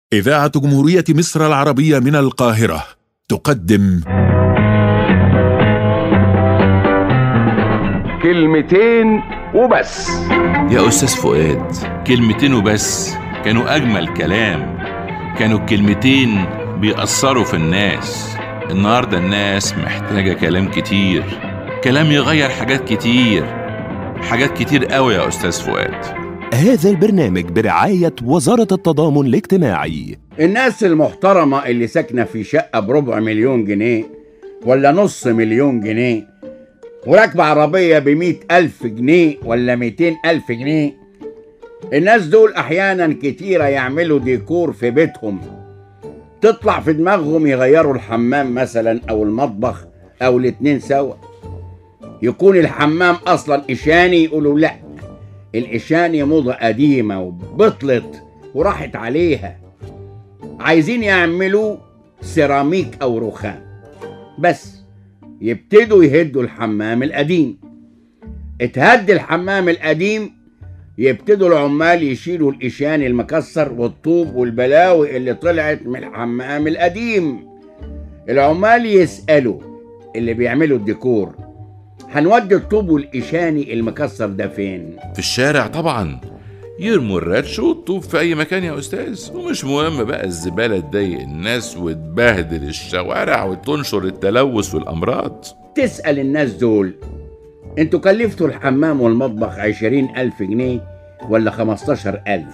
إذاعة جمهورية مصر العربية من القاهرة تقدم كلمتين وبس يا أستاذ فؤاد كلمتين وبس كانوا أجمل كلام كانوا الكلمتين بيأثروا في الناس النهاردة الناس محتاجة كلام كتير كلام يغير حاجات كتير حاجات كتير قوي يا أستاذ فؤاد هذا البرنامج برعاية وزارة التضامن الاجتماعي الناس المحترمة اللي ساكنة في شقة بربع مليون جنيه ولا نص مليون جنيه وراكبة عربية بمئة ألف جنيه ولا ميتين ألف جنيه الناس دول أحيانا كتيرة يعملوا ديكور في بيتهم تطلع في دماغهم يغيروا الحمام مثلا أو المطبخ أو الاتنين سوا يكون الحمام أصلا إشاني يقولوا لأ الإشاني موضة قديمة وبطلت وراحت عليها عايزين يعملوا سيراميك أو رخام بس يبتدوا يهدوا الحمام القديم اتهد الحمام القديم يبتدوا العمال يشيلوا الإشان المكسر والطوب والبلاوي اللي طلعت من الحمام القديم العمال يسألوا اللي بيعملوا الديكور هنودي الطوب والإشاني المكسر ده فين؟ في الشارع طبعا يرموا الراتش والطوب في أي مكان يا أستاذ ومش مهم بقى الزبالة تضايق الناس وتبهدل الشوارع وتنشر التلوث والأمراض تسأل الناس دول انتوا كلفتوا الحمام والمطبخ عشرين ألف جنيه ولا خمستاشر ألف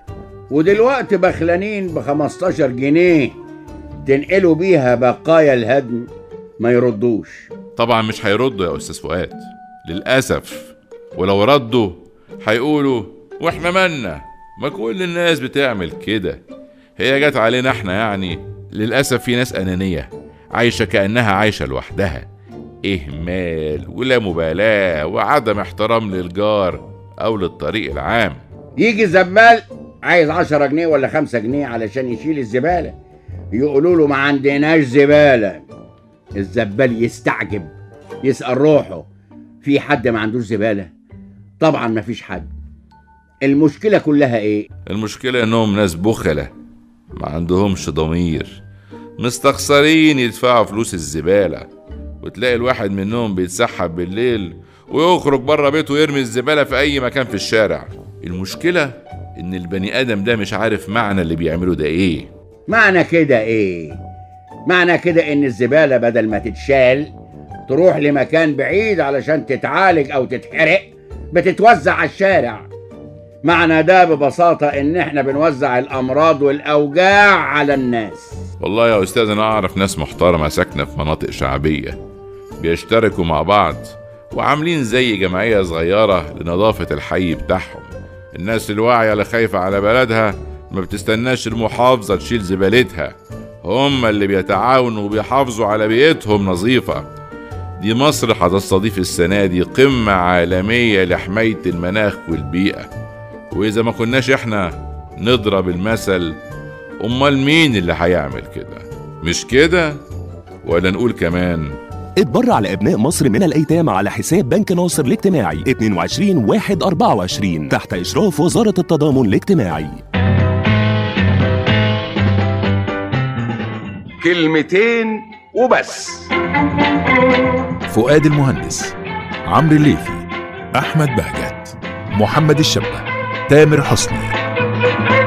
ودلوقتي بخلانين بخمستاشر جنيه تنقلوا بيها بقايا الهدم ما يردوش طبعا مش هيردوا يا أستاذ فؤاد للأسف ولو ردوا هيقولوا واحنا مالنا ما كل الناس بتعمل كده هي جت علينا احنا يعني للأسف في ناس أنانية عايشة كأنها عايشة لوحدها إهمال ولا مبالاة وعدم احترام للجار أو للطريق العام يجي زبال عايز عشرة جنيه ولا خمسة جنيه علشان يشيل الزبالة يقولوا له ما عندناش زبالة الزبال يستعجب يسأل روحه في حد ما عندوش زبالة طبعا ما فيش حد المشكلة كلها ايه المشكلة إنهم ناس بخلة ما عندهمش ضمير مستخسرين يدفعوا فلوس الزبالة وتلاقي الواحد منهم بيتسحب بالليل ويخرج بره بيته ويرمي الزبالة في أي مكان في الشارع المشكلة إن البني آدم ده مش عارف معنى اللي بيعمله ده إيه معنى كده ايه معنى كده ان الزبالة بدل ما تتشال تروح لمكان بعيد علشان تتعالج او تتحرق بتتوزع على الشارع معنى ده ببساطة ان احنا بنوزع الامراض والاوجاع على الناس والله يا أستاذ أنا أعرف ناس محترمة ساكنة في مناطق شعبية بيشتركوا مع بعض وعاملين زي جمعية صغيرة لنظافة الحي بتاعهم الناس الواعية اللي خايفة على بلدها ما بتستناش المحافظة تشيل زبالتها هم اللي بيتعاونوا وبيحافظوا على بيئتهم نظيفة دي مصر هتستضيف السنة دي قمة عالمية لحماية المناخ والبيئة وإذا ما كناش إحنا نضرب المثل أمال مين اللي هيعمل كده مش كده ولا نقول كمان اتبرع لأبناء مصر من الأيتام على حساب بنك ناصر الاجتماعي 22 1 24 تحت إشراف وزارة التضامن الاجتماعي كلمتين وبس فؤاد المهندس عمرو الليثي أحمد بهجت محمد الشبة تامر حسني